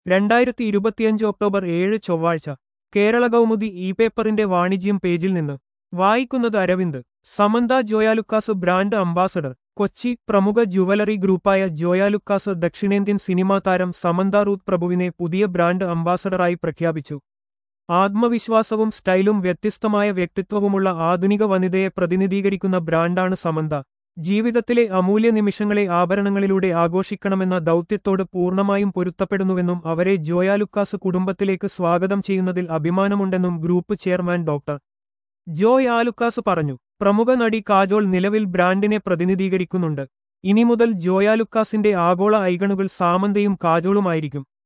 രണ്ടായിരത്തി ഇരുപത്തിയഞ്ച് ഒക്ടോബർ ഏഴ് ചൊവ്വാഴ്ച കേരള കൗമുദി ഇ പേപ്പറിന്റെ വാണിജ്യം പേജിൽ നിന്ന് വായിക്കുന്നത് അരവിന്ദ് സമന്ത ജോയാലുക്കാസ് ബ്രാൻഡ് അംബാസഡർ കൊച്ചി പ്രമുഖ ജുവലറി ഗ്രൂപ്പായ ജോയാലുക്കാസ് ദക്ഷിണേന്ത്യൻ സിനിമാ താരം സമന്ത റൂത്ത് പ്രഭുവിനെ പുതിയ ബ്രാൻഡ് അംബാസഡറായി പ്രഖ്യാപിച്ചു ആത്മവിശ്വാസവും സ്റ്റൈലും വ്യത്യസ്തമായ വ്യക്തിത്വവുമുള്ള ആധുനിക വനിതയെ പ്രതിനിധീകരിക്കുന്ന ബ്രാൻഡാണ് സമന്ത ജീവിതത്തിലെ അമൂല്യ നിമിഷങ്ങളെ ആഭരണങ്ങളിലൂടെ ആഘോഷിക്കണമെന്ന ദൗത്യത്തോട് പൂർണ്ണമായും പൊരുത്തപ്പെടുന്നുവെന്നും അവരെ ജോയാലുക്കാസ് കുടുംബത്തിലേക്ക് സ്വാഗതം ചെയ്യുന്നതിൽ അഭിമാനമുണ്ടെന്നും group chairman doctor Joy Alukkas പറഞ്ഞു പ്രമുഖ നടി കാജോൾ നിലവിൽ ബ്രാൻഡിനെ പ്രതിനിധീകരിക്കുന്നുണ്ട് ഇനി മുതൽ ജോയാലുക്കാസിന്റെ ആഗോള ഐഗണുകൾ സാമന്തയും കാജോളുമായിരിക്കും